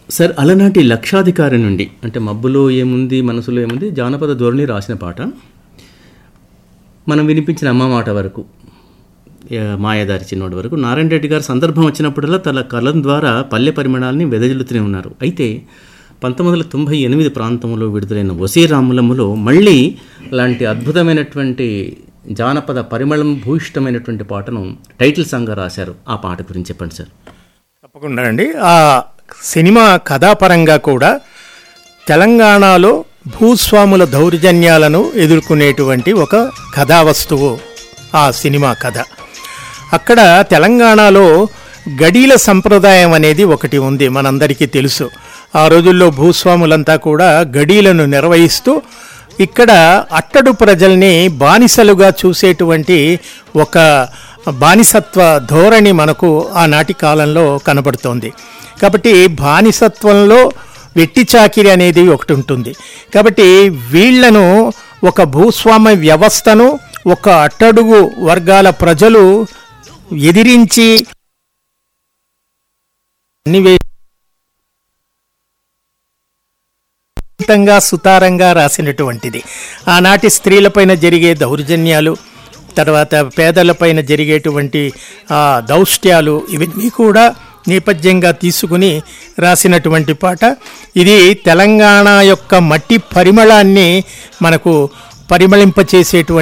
sir అలనాటి లక్షాధికారి నుండి అంటే మబ్బులో ఏముంది మనసులో ఏముంది జానపద ధోరణి రాసిన పాట మనం వినిపించిన అమ్మ మాట వరకు ఏ, మాయదారి చిన్నోడి వరకు నారాయణ రెడ్డి గారు సందర్భం వచ్చినప్పుడల్లా తన కలం ద్వారా పల్లె పరిమాణాలని వెదజల్లుతూనే ఉన్నారు అయితే పంతొమ్మిది వందల తొంభై ఎనిమిది ప్రాంతంలో విడుదలైన వసీ రాములములో మళ్ళీ లాంటి అద్భుతమైనటువంటి జానపద పరిమళం భూయిష్టమైనటువంటి పాటను టైటిల్ సాంగ్గా రాశారు ఆ పాట గురించి చెప్పండి సార్ తప్పకుండా అండి ఆ సినిమా కథాపరంగా కూడా తెలంగాణలో భూస్వాముల దౌర్జన్యాలను ఎదుర్కొనేటువంటి ఒక కథా వస్తువు ఆ సినిమా కథ అక్కడ తెలంగాణలో గడీల సంప్రదాయం అనేది ఒకటి ఉంది మనందరికీ తెలుసు ఆ రోజుల్లో భూస్వాములంతా కూడా గడీలను నిర్వహిస్తూ ఇక్కడ అట్టడు ప్రజల్ని బానిసలుగా చూసేటువంటి ఒక బానిసత్వ ధోరణి మనకు ఆనాటి కాలంలో కనబడుతోంది కాబట్టి బానిసత్వంలో వెట్టి చాకిరి అనేది ఒకటి ఉంటుంది కాబట్టి వీళ్లను ఒక భూస్వామ్య వ్యవస్థను ఒక అట్టడుగు వర్గాల ప్రజలు ఎదిరించి అన్ని అద్భుతంగా సుతారంగా రాసినటువంటిది ఆనాటి స్త్రీలపైన జరిగే దౌర్జన్యాలు తర్వాత పేదలపైన జరిగేటువంటి ఆ, దౌష్ట్యాలు ఇవన్నీ కూడా నేపథ్యంగా తీసుకుని రాసినటువంటి పాట ఇది తెలంగాణ యొక్క మట్టి పరిమళాన్ని మనకు పరిమళింపచేసేటువంటి